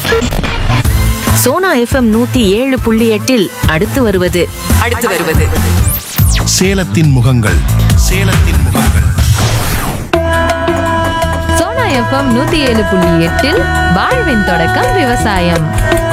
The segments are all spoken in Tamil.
சோனா எஃப்எம் நூத்தி ஏழு புள்ளி எட்டில் அடுத்து வருவது அடுத்து வருவது சேலத்தின் முகங்கள் சேலத்தின் முகங்கள் சோனா எஃப்எம் நூத்தி ஏழு புள்ளி எட்டில் வாழ்வின் தொடக்கம் விவசாயம்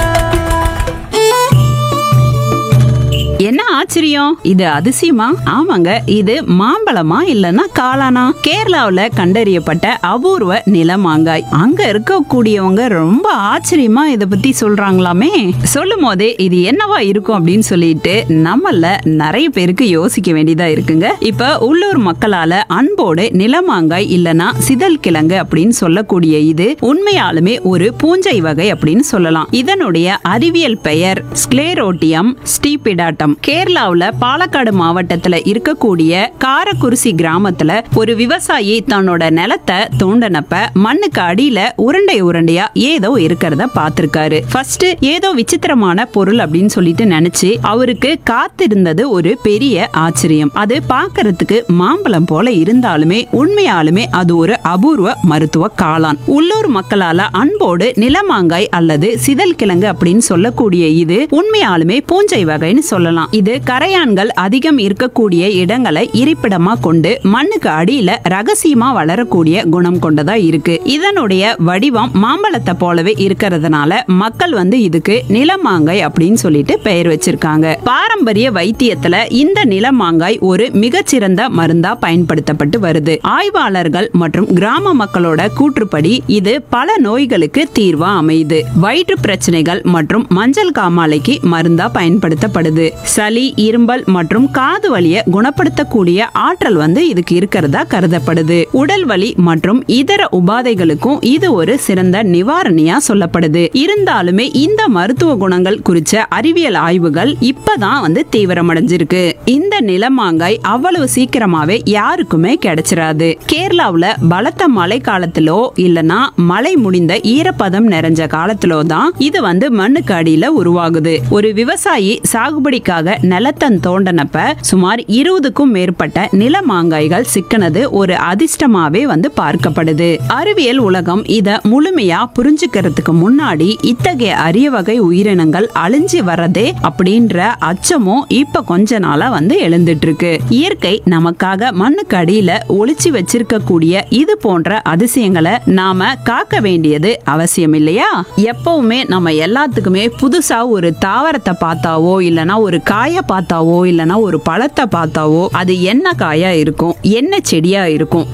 என்ன ஆச்சரியம் இது அதிசயமா ஆமாங்க இது மாம்பழமா இல்லனா காளானா கேரளாவுல கண்டறியப்பட்ட அபூர்வ நிலமாங்காய் அங்க இருக்கக்கூடியவங்க ரொம்ப ஆச்சரியமா இத பத்தி சொல்றாங்களாமே சொல்லும் போதே இது என்னவா இருக்கும் அப்படின்னு சொல்லிட்டு நம்மள நிறைய பேருக்கு யோசிக்க வேண்டியதா இருக்குங்க இப்ப உள்ளூர் மக்களால அன்போடு நிலமாங்காய் இல்லனா சிதல் கிழங்கு அப்படின்னு சொல்லக்கூடிய இது உண்மையாலுமே ஒரு பூஞ்சை வகை அப்படின்னு சொல்லலாம் இதனுடைய அறிவியல் பெயர் ஸ்க்ளேரோட்டியம் ஸ்டீபிடாட்டம் கேரளாவுல பாலக்காடு மாவட்டத்துல இருக்கக்கூடிய காரக்குறிசி கிராமத்துல ஒரு விவசாயி தன்னோட நிலத்தை தோண்டனப்ப மண்ணுக்கு அடியில உருண்டை உருண்டையா ஏதோ இருக்கிறத பார்த்திருக்காரு ஃபர்ஸ்ட் ஏதோ விசித்திரமான பொருள் அப்படின்னு சொல்லிட்டு நினைச்சு அவருக்கு காத்திருந்தது ஒரு பெரிய ஆச்சரியம் அது பார்க்கிறதுக்கு மாம்பழம் போல இருந்தாலுமே உண்மையாலுமே அது ஒரு அபூர்வ மருத்துவ காளான் உள்ளூர் மக்களால அன்போடு நிலமாங்காய் அல்லது சிதல் கிழங்கு அப்படின்னு சொல்லக்கூடிய இது உண்மையாலுமே பூஞ்சை வகைன்னு சொல்லலாம் இது கரையான்கள் அதிகம் இருக்கக்கூடிய இடங்களை இருப்பிடமா கொண்டு மண்ணுக்கு அடியில ரகசியமா வளரக்கூடிய குணம் கொண்டதா இருக்கு இதனுடைய வடிவம் மாம்பழத்தை போலவே இருக்கிறதுனால மக்கள் வந்து இதுக்கு நிலமாங்காய் அப்படின்னு சொல்லிட்டு பெயர் வச்சிருக்காங்க பாரம்பரிய வைத்தியத்துல இந்த நிலமாங்காய் ஒரு மிகச்சிறந்த மருந்தா பயன்படுத்தப்பட்டு வருது ஆய்வாளர்கள் மற்றும் கிராம மக்களோட கூற்றுப்படி இது பல நோய்களுக்கு தீர்வா அமையுது வயிற்று பிரச்சனைகள் மற்றும் மஞ்சள் காமாலைக்கு மருந்தா பயன்படுத்தப்படுது சளி இரும்பல் மற்றும் காது வலிய குணப்படுத்தக்கூடிய ஆற்றல் வந்து இதுக்கு இருக்கிறதா கருதப்படுது உடல் வலி மற்றும் இதர உபாதைகளுக்கும் இது ஒரு சிறந்த நிவாரணியா சொல்லப்படுது இருந்தாலுமே இந்த மருத்துவ குணங்கள் குறிச்ச அறிவியல் ஆய்வுகள் இப்பதான் வந்து தீவிரமடைஞ்சிருக்கு இந்த நிலமாங்காய் அவ்வளவு சீக்கிரமாவே யாருக்குமே கிடைச்சிராது கேரளாவுல பலத்த மழை காலத்திலோ இல்லனா மழை முடிந்த ஈரப்பதம் நிறைஞ்ச காலத்திலோ தான் இது வந்து மண்ணுக்கு அடியில உருவாகுது ஒரு விவசாயி சாகுபடிக்காக நிலத்தன் தோண்டனப்ப சுமார் இருபதுக்கும் மேற்பட்ட நில மாங்காய்கள் சிக்கனது ஒரு அதிர்ஷ்டமாவே வந்து பார்க்கப்படுது அறிவியல் உலகம் இத முழுமையா புரிஞ்சுக்கிறதுக்கு முன்னாடி இத்தகைய அரிய வகை உயிரினங்கள் அழிஞ்சு வரதே அப்படின்ற அச்சமும் இப்ப கொஞ்ச நாளா வந்து எழுந்துட்டு இருக்கு இயற்கை நமக்காக மண்ணுக்கு அடியில ஒளிச்சு வச்சிருக்கக்கூடிய இது போன்ற அதிசயங்களை நாம காக்க வேண்டியது அவசியம் இல்லையா எப்பவுமே நம்ம எல்லாத்துக்குமே புதுசா ஒரு தாவரத்தை பார்த்தாவோ இல்லனா ஒரு காயை பார்த்தாவோ இல்லனா ஒரு பழத்தை பார்த்தாவோ அது என்ன காயா இருக்கும் என்ன செடியா இருக்கும்